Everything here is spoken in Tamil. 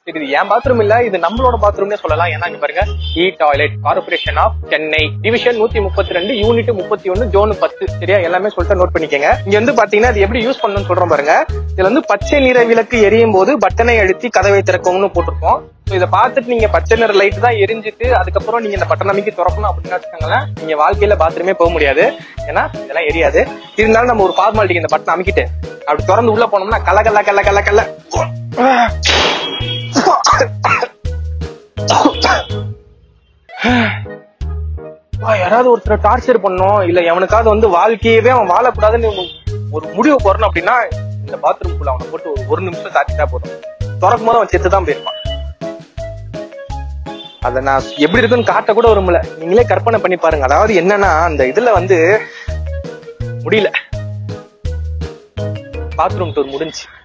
சரி இது என் பாத்ரூம் இல்ல இது நம்மளோட பாத்ரூம்னே சொல்லலாம் ஏன்னா இங்க பாருங்க e toilet corporation of Chennai division நூத்தி முப்பத்தி ரெண்டு யூனிட் முப்பத்தி ஒன்னு ஜோன் பத்து சரியா எல்லாமே சொல்லிட்டு நோட் பண்ணிக்கங்க இங்க வந்து பாத்தீங்கன்னா இது எப்படி யூஸ் பண்ணணும்னு சொல்றோம் பாருங்க இதுல வந்து பச்சை நிற விளக்கு எரியும் போது பட்டனை அழுத்தி கதவை திறக்கும்னு போட்டிருக்கோம் So இதை பார்த்துட்டு நீங்க பச்சை நிற லைட் தான் எரிஞ்சிட்டு அதுக்கப்புறம் நீங்க இந்த பட்டன் அமைக்கி திறக்கணும் அப்படின்னு வச்சுக்கோங்களேன் நீங்க வாழ்க்கையில பாத்ரூமே போக முடியாது ஏன்னா இதெல்லாம் எரியாது இருந்தாலும் நம்ம ஒரு ஃபார்மாலிட்டிக்கு இந்த பட்டன் அமைக்கிட்டு அப்படி திறந்து உள்ள போனோம்னா கல கல கல கல கல வா, யாராவது ஒருத்தர் டார்ச்சர் பண்ணோம் இல்ல எவனுக்காவது வந்து வாழ்க்கையவே அவன் வாழக்கூடாதுன்னு ஒரு முடிவு போறணும் அப்படின்னா இந்த பாத்ரூம் குள்ள அவனை போட்டு ஒரு ஒரு நிமிஷம் தாட்டிட்டா போதும் திறக்கும் போது அவன் செத்து தான் போயிருப்பான் அத நான் எப்படி இருக்குன்னு காட்ட கூட விரும்பல நீங்களே கற்பனை பண்ணி பாருங்க அதாவது என்னன்னா அந்த இதுல வந்து முடியல பாத்ரூம் டூர் முடிஞ்சு